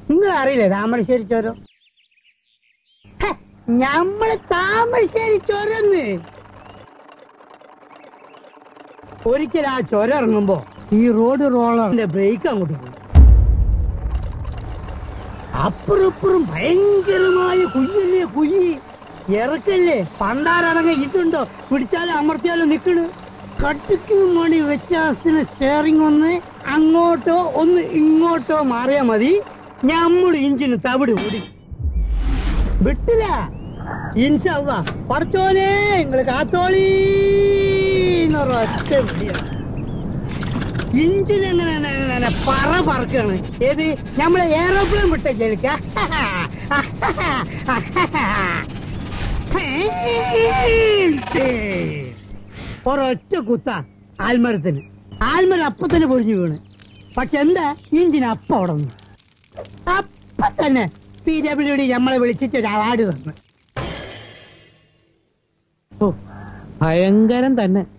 നിങ്ങൾ അറിയില്ലേ താമരശ്ശേരി ചോരം ഹെ, ഞമ്മള് താമരശ്ശേരി ചോരന്ന് ഒരിക്കൽ ആ ചുരം ഇറങ്ങുമ്പോ ഈ റോഡ് റോളറിന്റെ ബ്രേക്ക് അങ്ങോട്ട് പോയി അപ്പുറപ്പുറം ഭയങ്കരമായ കുയ്യല്ലേ കുയ്യി ഇറക്കല്ലേ പണ്ടാരടങ്ങ ഇതുണ്ടോ പിടിച്ചാലും അമർത്തിയാലും നിക്കണ് കട്ടിക്കും മണി വ്യത്യാസത്തിന് സ്റ്റിയറിംഗ് ഒന്ന് അങ്ങോട്ടോ ഒന്ന് ഇങ്ങോട്ടോ മാറിയാ മതി ഞമ്മള് ഇഞ്ചിന് തവിട് കൂടി വിട്ടില്ല ഇൻഷല്ല പഠിച്ചോനെ നിങ്ങള് കാത്തോളി എന്നൊരൊറ്റ വിളിയാണ് ഇഞ്ചിൻ എങ്ങനെ എങ്ങനെ- എങ്ങനെ പറ പറക്കാണ് ഏത് നമ്മളെ എയറോപ്ലെയിൻ വിട്ടേക്ക് എനിക്ക് ഒരൊറ്റ കുത്ത ആൽമരത്തിന് ആൽമരം അപ്പൊ തന്നെ പൊഴിഞ്ഞു വീണ് പക്ഷെ എന്താ ഇഞ്ചിൻ അപ്പ അവിടെ നിന്ന് അപ്പൊ തന്നെ പി ഡബ്ല്യു ഡി നമ്മളെ വിളിച്ചിട്ട് ഒരു അവാർഡ് തന്നു ഓ ഭയങ്കരം തന്നെ